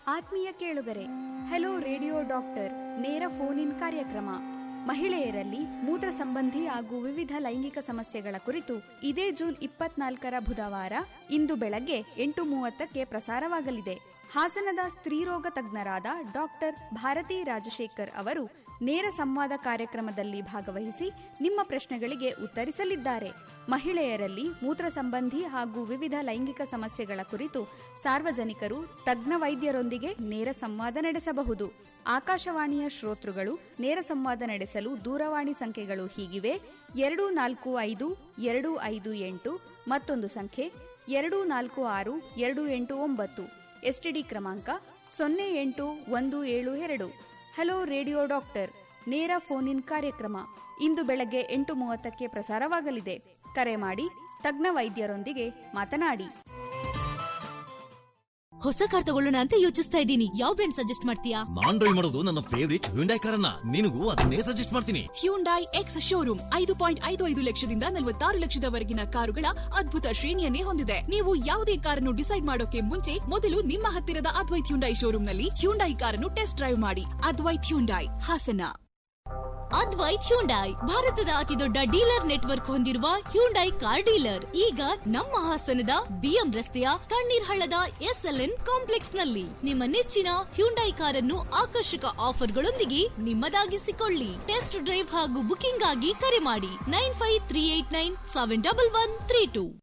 ಆತ್ಮೀಯ ಕೇಳುಗರೆ hello radio doctor ನೇರ ಫೋನ್ ಇನ್ ಕಾರ್ಯಕ್ರಮ ಮಹಿಳೆಯರಲ್ಲಿ ಮೂತ್ರ ಸಂಬಂಧಿ ಹಾಗೂ ವಿವಿಧ ಲೈಂಗಿಕ ಸಮಸ್ಯೆಗಳ ಕುರಿತು ಇದೇ ಜೂನ್ ಇಪ್ಪತ್ನಾಲ್ಕರ ಬುಧವಾರ ಇಂದು ಬೆಳಗ್ಗೆ ಎಂಟು ಮೂವತ್ತಕ್ಕೆ ಪ್ರಸಾರವಾಗಲಿದೆ ಹಾಸನದ ಸ್ತ್ರೀರೋಗ ತಜ್ಞರಾದ ಡಾಕ್ಟರ್ ಭಾರತಿ ರಾಜಶೇಖರ್ ಅವರು ನೇರ ಸಂವಾದ ಕಾರ್ಯಕ್ರಮದಲ್ಲಿ ಭಾಗವಹಿಸಿ ನಿಮ್ಮ ಪ್ರಶ್ನೆಗಳಿಗೆ ಉತ್ತರಿಸಲಿದ್ದಾರೆ ಮಹಿಳೆಯರಲ್ಲಿ ಮೂತ್ರ ಸಂಬಂಧಿ ಹಾಗೂ ವಿವಿಧ ಲೈಂಗಿಕ ಸಮಸ್ಯೆಗಳ ಕುರಿತು ಸಾರ್ವಜನಿಕರು ತಜ್ಞ ವೈದ್ಯರೊಂದಿಗೆ ನೇರ ಸಂವಾದ ನಡೆಸಬಹುದು ಆಕಾಶವಾಣಿಯ ಶ್ರೋತೃಗಳು ನೇರ ಸಂವಾದ ನಡೆಸಲು ದೂರವಾಣಿ ಸಂಖ್ಯೆಗಳು ಹೀಗಿವೆ ಎರಡು ನಾಲ್ಕು ಐದು ಎರಡು ಐದು ಎಂಟು ಮತ್ತೊಂದು ಸಂಖ್ಯೆ ಎರಡು ನಾಲ್ಕು ಆರು ಎರಡು ಎಂಟು ಒಂಬತ್ತು ಎಸ್ಟಿಡಿ ಕ್ರಮಾಂಕ ಸೊನ್ನೆ ಎಂಟು ಒಂದು ಏಳು ಎರಡು ಹಲೋ ರೇಡಿಯೋ ಡಾಕ್ಟರ್ ನೇರ ಫೋನ್ ಇನ್ ಕಾರ್ಯಕ್ರಮ ಇಂದು ಬೆಳಗ್ಗೆ ಎಂಟು ಮೂವತ್ತಕ್ಕೆ ಪ್ರಸಾರವಾಗಲಿದೆ ಕರೆ ಮಾಡಿ ತಜ್ಞ ವೈದ್ಯರೊಂದಿಗೆ ಮಾತನಾಡಿ ಹೊಸ ಕಾರ್ ತಗೊಳ್ಳೋಣ ಅಂತ ಯೋಚಿಸ್ತಾ ಇದ್ದೀನಿ ಯಾವ ಬ್ರ್ಯಾಂಡ್ ಸಜೆಸ್ಟ್ ಮಾಡ್ತೀಯಾ ನಾನ್ ಡ್ರೈವ್ ಮಾಡೋದು ನನ್ನ ಫೇವರಿಟ್ ಹ್ಯುಂಡೈ ಕಾರನ್ನ ನಿನಗೂ ಅದನ್ನೇ ಸಜೆಸ್ಟ್ ಮಾಡ್ತೀನಿ ಹ್ಯುಂಡೈ ಎಕ್ಸ್ ಶೋರೂಮ್ ಐದು ಪಾಯಿಂಟ್ ಐದು ಐದು ಲಕ್ಷದಿಂದ ನಲವತ್ತಾರು ಲಕ್ಷದವರೆಗಿನ ಕಾರುಗಳ ಅದ್ಭುತ ಶ್ರೇಣಿಯನ್ನೇ ಹೊಂದಿದೆ ನೀವು ಯಾವುದೇ ಕಾರನ್ನು ಡಿಸೈಡ್ ಮಾಡೋಕೆ ಮುಂಚೆ ಮೊದಲು ನಿಮ್ಮ ಹತ್ತಿರದ ಅದ್ವೈತ್ ಹ್ಯುಂಡೈ ಶೋರೂಮ್ನಲ್ಲಿ ಹ್ಯುಂಡೈ ಕಾರನ್ನು ಟೆಸ್ಟ್ ಡ್ರೈವ್ ಮಾಡಿ ಅದ್ವೈತ್ ಹ್ಯುಂಡೈ ಹಾಸನ ಅದ್ವೈತ್ ಹ್ಯುಂಡೈ ಭಾರತದ ಅತಿ ದೊಡ್ಡ ಡೀಲರ್ ನೆಟ್ವರ್ಕ್ ಹೊಂದಿರುವ ಹ್ಯುಂಡೈ ಕಾರ್ ಡೀಲರ್ ಈಗ ನಮ್ಮ ಹಾಸನದ ಬಿಎಂ ರಸ್ತೆಯ ತಣ್ಣೀರ್ ಹಳ್ಳದ ಎಸ್ಎಲ್ಎನ್ ಕಾಂಪ್ಲೆಕ್ಸ್ ನಲ್ಲಿ ನಿಮ್ಮ ನೆಚ್ಚಿನ ಹ್ಯುಂಡೈ ಕಾರನ್ನು ಆಕರ್ಷಕ ಆಫರ್ಗಳೊಂದಿಗೆ ನಿಮ್ಮದಾಗಿಸಿಕೊಳ್ಳಿ ಟೆಸ್ಟ್ ಡ್ರೈವ್ ಹಾಗೂ ಬುಕಿಂಗ್ ಆಗಿ ಕರೆ ಮಾಡಿ nine five three eight nine seven double one three two